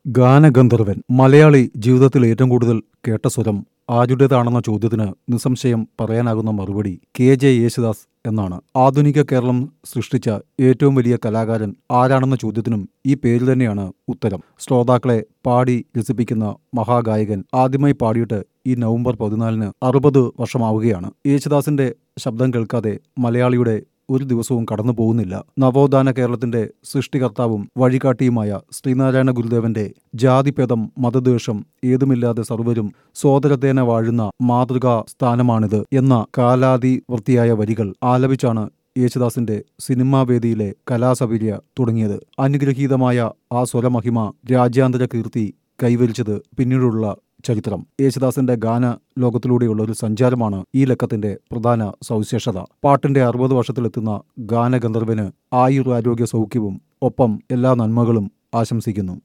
ഗാനഗന്ധർവൻ മലയാളി ജീവിതത്തിൽ ഏറ്റവും കൂടുതൽ കേട്ട സ്വരം ആരുടേതാണെന്ന ചോദ്യത്തിന് നിസ്സംശയം പറയാനാകുന്ന മറുപടി കെ ജെ യേശുദാസ് എന്നാണ് ആധുനിക കേരളം സൃഷ്ടിച്ച ഏറ്റവും വലിയ കലാകാരൻ ആരാണെന്ന ചോദ്യത്തിനും ഈ പേര് തന്നെയാണ് ഉത്തരം ശ്രോതാക്കളെ പാടി രസിപ്പിക്കുന്ന മഹാഗായകൻ ആദ്യമായി പാടിയിട്ട് ഈ നവംബർ പതിനാലിന് അറുപത് വർഷമാവുകയാണ് യേശുദാസിന്റെ ശബ്ദം കേൾക്കാതെ മലയാളിയുടെ ഒരു ദിവസവും കടന്നു പോകുന്നില്ല നവോത്ഥാന കേരളത്തിന്റെ സൃഷ്ടികർത്താവും വഴികാട്ടിയുമായ ശ്രീനാരായണ ഗുരുദേവന്റെ ജാതിഭേദം മതദ്വേഷം ഏതുമില്ലാതെ സർവരും സോദരത്തേന വാഴുന്ന മാതൃകാ സ്ഥാനമാണിത് എന്ന കാലാതിവൃത്തിയായ വരികൾ ആലപിച്ചാണ് യേശുദാസിന്റെ സിനിമാവേദിയിലെ കലാസൗകര്യ തുടങ്ങിയത് അനുഗ്രഹീതമായ ആ സ്വരമഹിമ രാജ്യാന്തര കീർത്തി കൈവരിച്ചത് പിന്നീടുള്ള ചരിത്രം യേശുദാസിന്റെ ഗാന ലോകത്തിലൂടെയുള്ള ഒരു സഞ്ചാരമാണ് ഈ ലക്കത്തിന്റെ പ്രധാന സവിശേഷത പാട്ടിന്റെ അറുപത് വർഷത്തിലെത്തുന്ന ഗാനഗന്ധർവന് ആയുർ ആരോഗ്യ സൗഖ്യവും ഒപ്പം എല്ലാ നന്മകളും ആശംസിക്കുന്നു